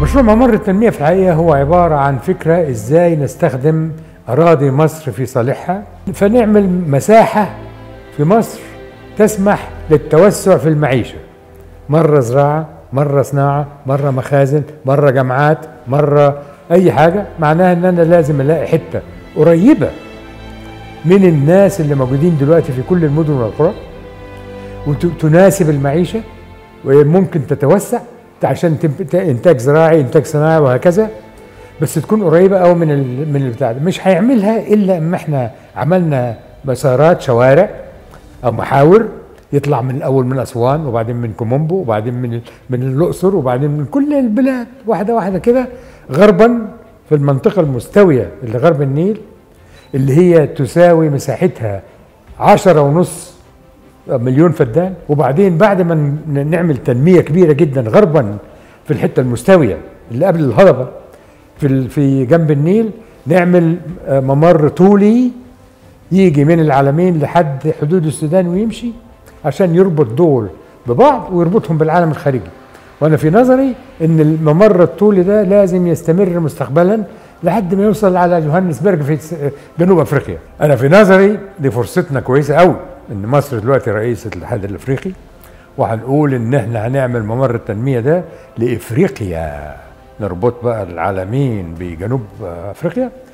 مشروع ممر التنمية في الحقيقة هو عبارة عن فكرة ازاي نستخدم أراضي مصر في صالحها فنعمل مساحة في مصر تسمح للتوسع في المعيشة مرة زراعة مرة صناعة مرة مخازن مرة جامعات مرة أي حاجة معناها إن أنا لازم ألاقي حتة قريبة من الناس اللي موجودين دلوقتي في كل المدن والقرى وتناسب المعيشة وممكن تتوسع عشان تب- انتاج زراعي انتاج صناعي وهكذا بس تكون قريبه قوي من ال- من البتاع ده مش هيعملها الا اما احنا عملنا مسارات شوارع او محاور يطلع من الاول من اسوان وبعدين من كومومبو وبعدين من من الاقصر وبعدين من كل البلاد واحده واحده كده غربا في المنطقه المستويه اللي غرب النيل اللي هي تساوي مساحتها عشرة ونص مليون فدان وبعدين بعد ما ن- نعمل تنمية كبيرة جدا غربا في الحتة المستوية اللي قبل الهضبة في ال- في جنب النيل نعمل آه، ممر طولي يجي من العالمين لحد حدود السودان ويمشي عشان يربط دول ببعض ويربطهم بالعالم الخارجي وانا في نظري ان الممر الطولي ده لازم يستمر مستقبلا لحد ما يوصل على جوهانسبرج في س- جنوب افريقيا انا في نظري دي فرصتنا كويسه قوي ان مصر دلوقتي رئيسه الاتحاد الافريقي وهنقول ان احنا هنعمل ممر التنميه ده لافريقيا نربط بقى العالمين بجنوب افريقيا